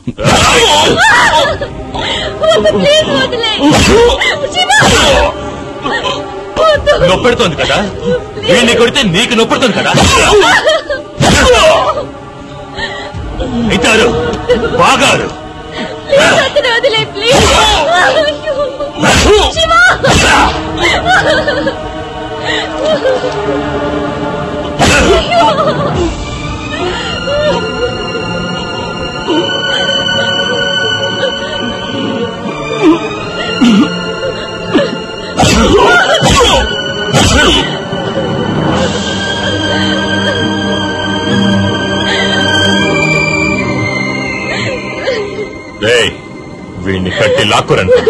వద్దు ప్లీజ్ వదిలే శివ వద్దు నొప్పెడుతోంది కదా వీడిని కొడితే నీకు నొప్పెడుతుంది కదా ఇతారు బాగారు ప్లీజ్ అతను వదిలే ప్లీజ్ శివ రేయ్ వీడిని కట్టి లాక్కురండి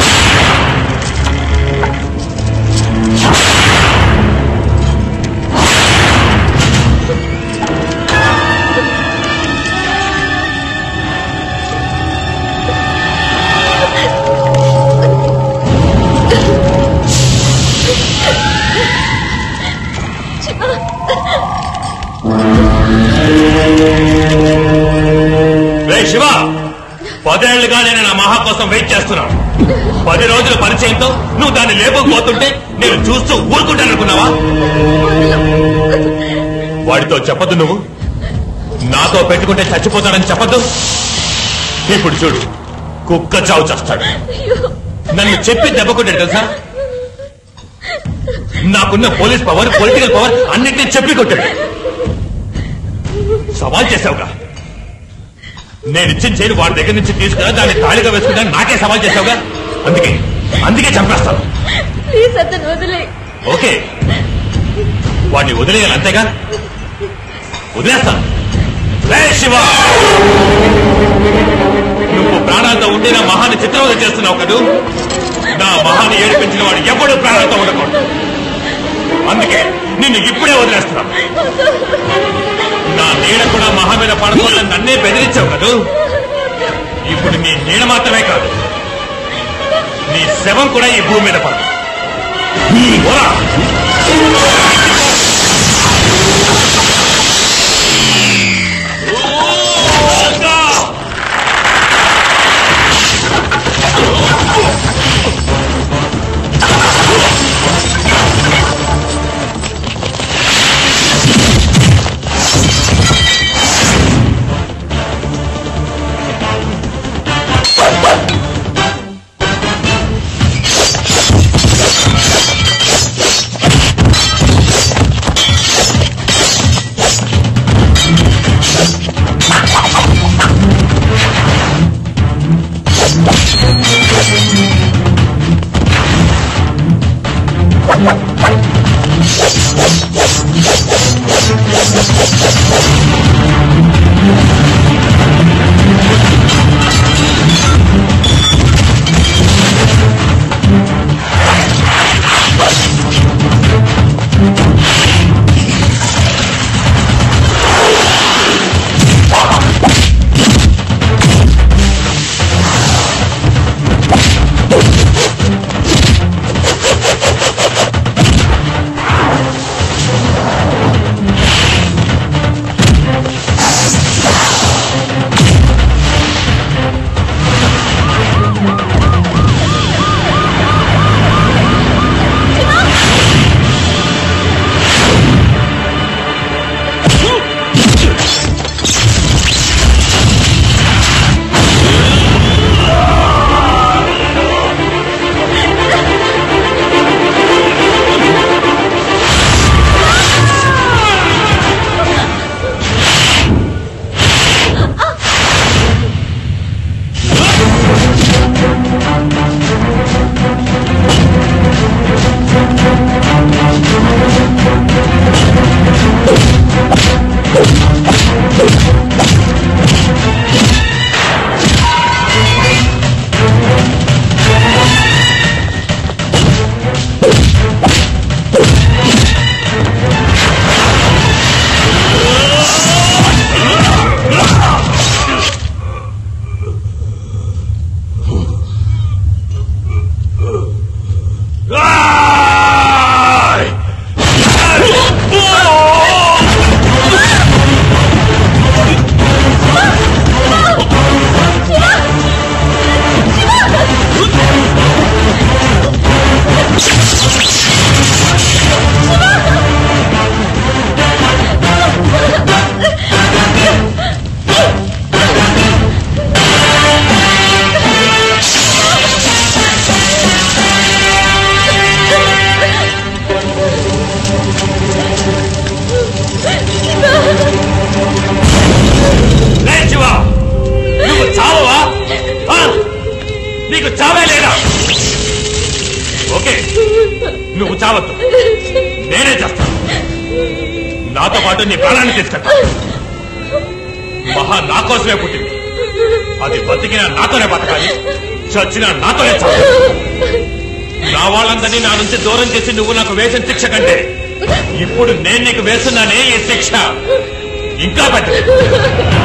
రే శివ పదేళ్లుగా నేను నా మహా కోసం వెయిట్ చేస్తున్నాను పది రోజుల పరిచయంతో నువ్వు దాన్ని లేపకపోతుంటే నేను చూస్తూ ఊరుకుంటాను అనుకున్నావా వాడితో చెప్పద్దు నువ్వు నాతో పెట్టుకుంటే చచ్చిపోతాడని చెప్పద్దు ఇప్పుడు చూడు కుక్క చావు చేస్తాడు నన్ను చెప్పి దెబ్బకొట్టాడు తెలుసా నాకున్న పోలీస్ పవర్ పొలిటికల్ పవర్ అన్నిటినీ చెప్పి కొట్టాడు సవాల్ చేసావుగా నేను ఇచ్చిన చేయను వాడి దగ్గర నుంచి తీసుకురా దాన్ని ఖాళీగా వేసుకుంటా నాకే సవాల్ చేసావుగా అందుకే అందుకే చంపేస్తాను ప్లీజ్ అతను వదిలే ఓకే వాడిని వదిలేయాలి అంతేగా వదిలేస్తాను రే శివ నువ్వు ప్రాణాలతో ఉండి నా మహాన్ని చిత్రవద చేస్తున్నావు కదూ నా మహాన్ని ఏడిపించిన వాడు ఎప్పుడు ప్రాణాలతో ఉండకూడదు అందుకే నిన్ను ఇప్పుడే వదిలేస్తున్నాను నా నీడ కూడా మహా మీద పడకుండా నన్నే బెదిరించావు కదూ ఇప్పుడు నీ నీడ మాత్రమే కాదు నీ శవం కూడా ఈ భూమి మీద పడదు పోరా. ఆ నువ్వు చావద్దు నేనే చేస్తాను నాతో పాటు నీ ప్రాణాన్ని తీసుకెళ్తా మహా నా కోసమే పుట్టింది అది బతికిన నాతోనే బతకాలి చచ్చిన నాతోనే చావాలి నా వాళ్ళందరినీ నా నుంచి దూరం చేసి నువ్వు నాకు వేసిన శిక్ష కంటే ఇప్పుడు నేను నీకు వేస్తున్నానే ఈ శిక్ష ఇంకా పెద్దది